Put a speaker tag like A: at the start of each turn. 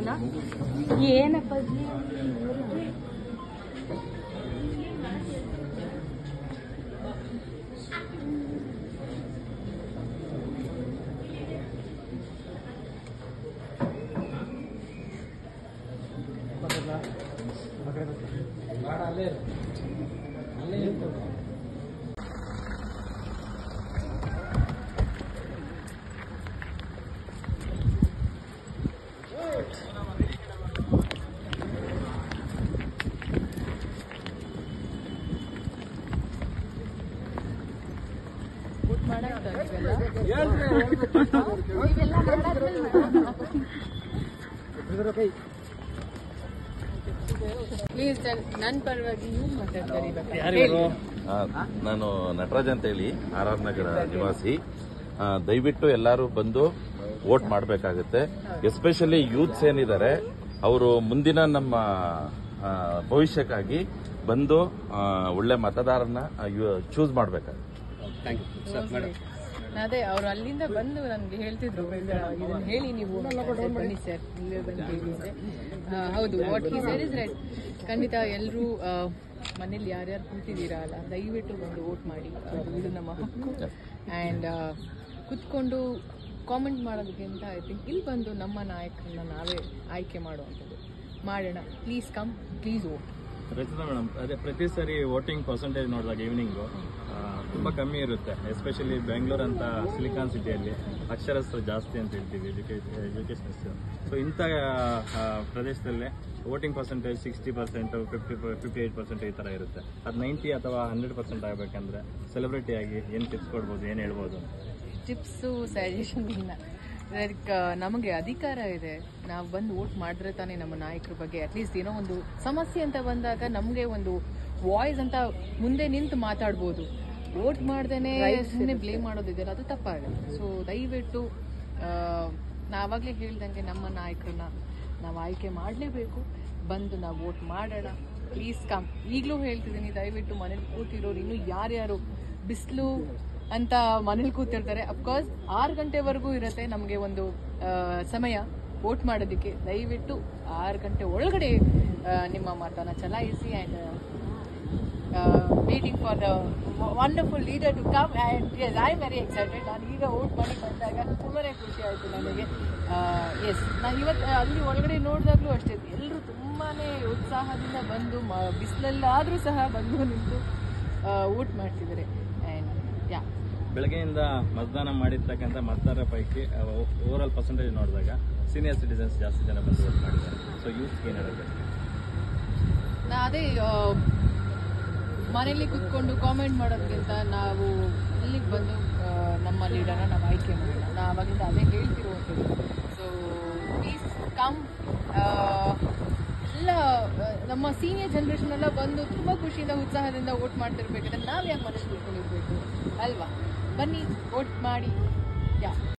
A: ಏನಪ್ಪ ಪ್ಲೀಸ್ ನನ್ನ ಪರವಾಗಿ ನೀವು ಮಾತಾಡ್ತಾರೆ ಇವಾಗ
B: ಆ, ನಾನು ನಟರಾಜ್ ಅಂತ ಹೇಳಿ ಆರ್ ಆರ್ ನಗರ ನಿವಾಸಿ ಆ, ದಯವಿಟ್ಟು ಎಲ್ಲರೂ ಬಂದು ವೋಟ್ ಮಾಡಬೇಕಾಗುತ್ತೆ ಎಸ್ಪೆಷಲಿ ಯೂತ್ಸ್ ಏನಿದ್ದಾರೆ ಅವರು ಮುಂದಿನ ನಮ್ಮ ಆ, ಭವಿಷ್ಯಕ್ಕಾಗಿ ಬಂದು ಆ, ಒಳ್ಳೆ ಮತದಾರನ ಚೂಸ್ ಮಾಡಬೇಕಾಗುತ್ತೆ
A: ಅದೇ ಅವ್ರು ಅಲ್ಲಿಂದ ಬಂದು ನನ್ಗೆ ಹೇಳ್ತಿದ್ರು ಇದನ್ನ ಹೇಳಿ ನೀವು ಬನ್ನಿ ಸರ್ ನೀವೇ ಬಂದು ಹೇಳಿ ಅಂದ್ರೆ ಆ, ಹೌದು what he sir is right ಖಂಡಿತ ಎಲ್ಲರೂ ಮನೇಲಿ ಯಾರ್ಯಾರು ಕೂತಿದ್ದೀರಾ ಅಲ್ಲ ದಯವಿಟ್ಟು ಬಂದು ವೋಟ್ ಮಾಡಿ ಅದು ಇದು ನಮ್ಮ ಹಕ್ಕು ಆ್ಯಂಡ್ ಕುತ್ಕೊಂಡು ಕಾಮೆಂಟ್ ಮಾಡೋದಕ್ಕಿಂತ ಐ ಥಿಂಕ್ ಇಲ್ಲಿ ಬಂದು ನಮ್ಮ ನಾಯಕರನ್ನ ನಾವೇ ಆಯ್ಕೆ ಮಾಡುವಂಥದ್ದು ಮಾಡೋಣ please come please vote
C: Rachita madam ಅದೇ ಪ್ರತಿ ಸರಿ ವೋಟಿಂಗ್ ಪರ್ಸೆಂಟೇಜ್ ನೋಡಿದಾಗ ಈವ್ನಿಂಗು ತುಂಬಾ ಕಮ್ಮಿ ಇರುತ್ತೆ ಎಸ್ಪೆಷಲಿ ಬೆಂಗಳೂರು ಅಂತ ಸಿಲಿಕಾನ್ ಸಿಟಿಯಲ್ಲಿ ಅಕ್ಷರಸ್ಥರು ಜಾಸ್ತಿ ಅಂತ ಹೇಳ್ತೀವಿ ಎಜುಕೇಷನ್ಸ್ ಸೊ ಇಂಥ ಆ, ಪ್ರದೇಶದಲ್ಲಿ voting percentage sixty percent fifty fifty eight percent ಈ ಥರ ಇರುತ್ತೆ ಅದು ನೈಂಟಿ ಅಥವಾ ಹಂಡ್ರೆಡ್ ಪರ್ಸೆಂಟ್ ಆಗಬೇಕಂದ್ರೆ ಸೆಲೆಬ್ರಿಟಿ ಆಗಿ ಏನು ಟಿಪ್ಸ್ ಕೊಡ್ಬೋದು ಏನು ಹೇಳ್ಬೋದು
A: ಟಿಪ್ಸು ಸಜೆಷನ್ ಇಲ್ಲ ಲೈಕ್ ನಮಗೆ ಅಧಿಕಾರ ಇದೆ ನಾವು ಬಂದು ವೋಟ್ ಮಾಡಿದ್ರೆ ತಾನೇ ನಮ್ಮ ನಾಯಕರ ಬಗ್ಗೆ ಅಟ್ಲೀಸ್ಟ್ ಏನೋ ಒಂದು ಸಮಸ್ಯೆ ಅಂತ ಬಂದಾಗ ನಮಗೆ ಒಂದು ವಾಯ್ಸ್ ಅಂತ ಮುಂದೆ ನಿಂತು ಮಾತಾಡ್ಬೋದು ವೋಟ್ ಮಾಡ್ದೇನೆ ಸುಮ್ಮನೆ ಬ್ಲೇಮ್ ಮಾಡೋದಿದೆಯಲ್ಲ ಅದು ತಪ್ಪಾಗುತ್ತೆ ಸೊ ದಯವಿಟ್ಟು ನಾವಾಗಲೇ ಹೇಳ್ದಂಗೆ ನಮ್ಮ ನಾಯಕರನ್ನ ನಾವು ಆಯ್ಕೆ ಮಾಡಲೇಬೇಕು ಬಂದು ನಾವು ವೋಟ್ ಮಾಡೋಣ ಪ್ಲೀಸ್ ಕಮ್ ಈಗಲೂ ಹೇಳ್ತಿದ್ದೀನಿ ದಯವಿಟ್ಟು ಮನೇಲಿ ಕೂತಿರೋರು ಇನ್ನೂ ಯಾರ್ಯಾರು ಬಿಸಿಲು ಅಂತ ಮನೇಲಿ ಕೂತಿರ್ತಾರೆ ಅಫ್ಕೋರ್ಸ್ ಆರು ಗಂಟೆವರೆಗೂ ಇರುತ್ತೆ ನಮಗೆ ಒಂದು ಆ, ಸಮಯ ವೋಟ್ ಮಾಡೋದಕ್ಕೆ ದಯವಿಟ್ಟು ಆರು ಗಂಟೆ ಒಳಗಡೆ ಆ, ನಿಮ್ಮ ಮತನ ಚಲಾಯಿಸಿ and waiting for the wonderful leader to come and yes I very excited ನಾನು ಈಗ ವೋಟ್ ಮಾಡಿ ಬಂದಾಗ ತುಂಬಾ ಖುಷಿ ಆಯಿತು ನನಗೆ ಎಸ್ ನಾನು ಇವತ್ತು ಅಲ್ಲಿ ಒಳಗಡೆ ನೋಡಿದಾಗಲೂ ಅಷ್ಟೇ ಎಲ್ಲರೂ ತುಂಬಾ ಉತ್ಸಾಹದಿಂದ ಬಂದು ಮ ಬಿಸಿಲಲ್ಲಾದರೂ ಸಹ ಬಂದು ನಿಂತು ವೋಟ್ ಮಾಡ್ತಿದ್ದಾರೆ ಆ್ಯಂಡ್ ಯಾ
C: ಬೆಳಗ್ಗೆಯಿಂದ ಮತದಾನ ಮಾಡಿರ್ತಕ್ಕಂಥ ಮತದಾರರ ಪೈಕಿ ಓವರ್ ಆಲ್ ಪರ್ಸೆಂಟೇಜ್ ನೋಡಿದಾಗ ಸೀನಿಯರ್ ಸಿಟಿಸನ್ಸ್ ಜಾಸ್ತಿ ಜನ ಬಂದು ವೋಟ್ ಮಾಡಿದ್ದಾರೆ ಸೊ ಯೂತ್ಗೆ ಏನು ಹೇಳಬೇಕು
A: ನಾ ಅದೇ ಆ, ಮನೇಲಿ ಕುತ್ಕೊಂಡು ಕಾಮೆಂಟ್ ಮಾಡೋದ್ಕಿಂತ ನಾವು ಇಲ್ಲಿಗೆ ಬಂದು ಆ, ನಮ್ಮ ಲೀಡರ್ನ ನಾವು ಆಯ್ಕೆ ಮಾಡೋಣ ನಾ ಅವಾಗಿಂದ ಅದೇ ಹೇಳ್ತಿರುವಂಥದ್ದು ಸೊ ಪ್ಲೀಸ್ ಕಮ್ ಎಲ್ಲ ಆ, ನಮ್ಮ ಸೀನಿಯರ್ ಜನ್ರೇಷನ್ ಎಲ್ಲ ಬಂದು ತುಂಬ ಖುಷಿಯಿಂದ ಉತ್ಸಾಹದಿಂದ ವೋಟ್ ಮಾಡ್ತಿರ್ಬೇಕಾದ್ರೆ ನಾವು ಯಾಕೆ ಮನೇಲಿ ಕುತ್ಕೊಂಡಿರ್ಬೇಕು ಅಲ್ವಾ ಬನ್ನಿ ವೋಟ್ ಮಾಡಿ ಯಾ